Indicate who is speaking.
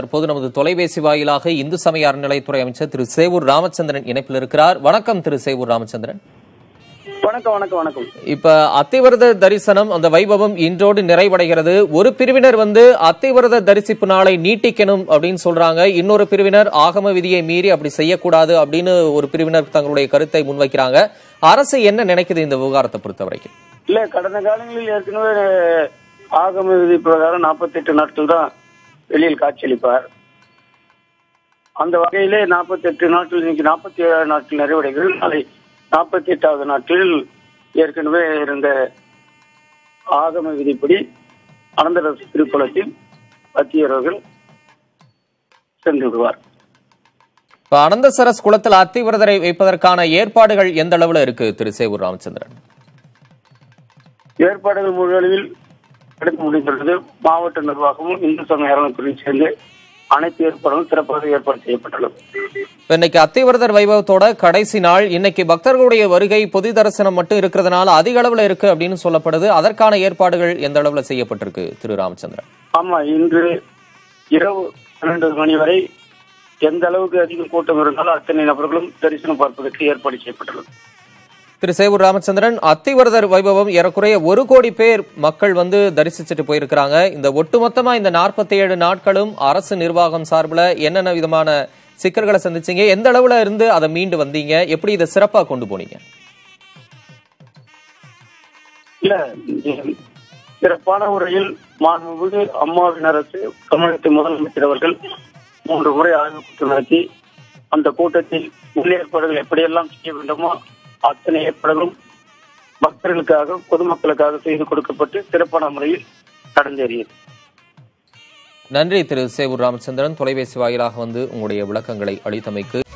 Speaker 1: தற்போது நமது தொலைபேசி வாயிலாக இந்து சமய அறநிலையத்துறை அமைச்சர் திரு சேவூர் ராமச்சந்திரன் இணைப்பில் இருக்கிறார் வணக்கம் திரு சேவூர் ராமச்சந்திரன்
Speaker 2: வணக்கம் வணக்கம் வணக்கம்
Speaker 1: இப்ப அத்திவரத தரிசனம் அந்த வைபவம் இன்றோடு நிறைவடைகிறது ஒரு பிரிவினர் வந்து அத்திவரத தரிசிப்பு நாளை நீட்டிக்கணும் அப்படின்னு சொல்றாங்க இன்னொரு பிரிவினர் ஆகம விதியை மீறி அப்படி செய்யக்கூடாது அப்படின்னு ஒரு பிரிவினர் தங்களுடைய கருத்தை முன்வைக்கிறாங்க அரசு என்ன நினைக்குது இந்த விவகாரத்தை பொறுத்த வரைக்கும்
Speaker 2: இல்ல கடந்த காலங்களில் ஏற்கனவே ஆகம விதி பிரகாரம் நாற்பத்தி எட்டு நாட்கள் தான் வெளியில் காட்சியளிப்பார் அந்த வகையிலே நாற்பத்தி எட்டு நாட்கள் இன்னைக்கு நாற்பத்தி ஏழு நாட்கள் நிறைவடைகிறது நாளை நாற்பத்தி எட்டாவது நாட்களில் ஏற்கனவே இருந்த ஆகம விதிப்படி அனந்தரசு திருக்குளத்தில் பத்தியர்கள் சென்று விடுவார்
Speaker 1: இப்ப அனந்தசரஸ் குளத்தில் அத்திவரதரை வைப்பதற்கான ஏற்பாடுகள் எந்த அளவுல இருக்கு திரு சேவூர் ராமச்சந்திரன்
Speaker 2: ஏற்பாடுகள் முழுவதும் எடுக்க முடிந்துள்ளது மாவட்ட நிர்வாகமும் இந்து சமய அறநிலையத்துறையும் சேர்ந்து அனைத்து ஏற்பாடுகளும் சிறப்பாக ஏற்பாடு செய்யப்பட்டுள்ளது
Speaker 1: இப்ப இன்னைக்கு அத்திவரதர் வைபவத்தோட கடைசி நாள் இன்னைக்கு பக்தர்களுடைய வருகை பொது தரிசனம் மட்டும் இருக்கிறதுனால அதிக அளவுல இருக்கு அப்படின்னு சொல்லப்படுது அதற்கான ஏற்பாடுகள் எந்த அளவுல செய்யப்பட்டிருக்கு திரு ராமச்சந்திரன்
Speaker 2: ஆமா இன்று இரவு பன்னெண்டு மணி வரை எந்த அளவுக்கு அதிக கூட்டம் இருந்தாலும் அத்தனை நபர்களும் தரிசனம் பார்ப்பதற்கு ஏற்பாடு செய்யப்பட்டுள்ளது
Speaker 1: திரு சேவூர் ராமச்சந்திரன் அத்திவரதர் வைபவம் ஏறக்குறைய ஒரு கோடி பேர் மக்கள் வந்து தரிசிச்சுட்டு போயிருக்கிறாங்க இந்த ஒட்டுமொத்தமா இந்த நாற்பத்தி ஏழு நாட்களும் அரசு நிர்வாகம் சார்பில் என்னென்ன விதமான சிக்கல்களை சந்திச்சீங்க எந்த அளவுல இருந்து அதை மீண்டு வந்தீங்க எப்படி இதை சிறப்பா கொண்டு போனீங்க
Speaker 2: இல்ல இது சிறப்பான முறையில் மாண்புமிகு அம்மாவின் அரசு தமிழகத்தின் முதலமைச்சர் அவர்கள் மூன்று முறை ஆய்வுக் கூட்டம் நடத்தி அந்த கூட்டத்தில் முன்னேற்பாடுகள் எப்படியெல்லாம் செய்ய வேண்டுமோ அத்தனை ஏற்பாடுகளும் பக்தர்களுக்காக பொதுமக்களுக்காக செய்து கொடுக்கப்பட்டு சிறப்பான முறையில் நடந்தேறியது
Speaker 1: நன்றி திரு சேவூர் ராமச்சந்திரன் தொலைபேசி வாயிலாக வந்து உங்களுடைய விளக்கங்களை அளித்தமைக்கு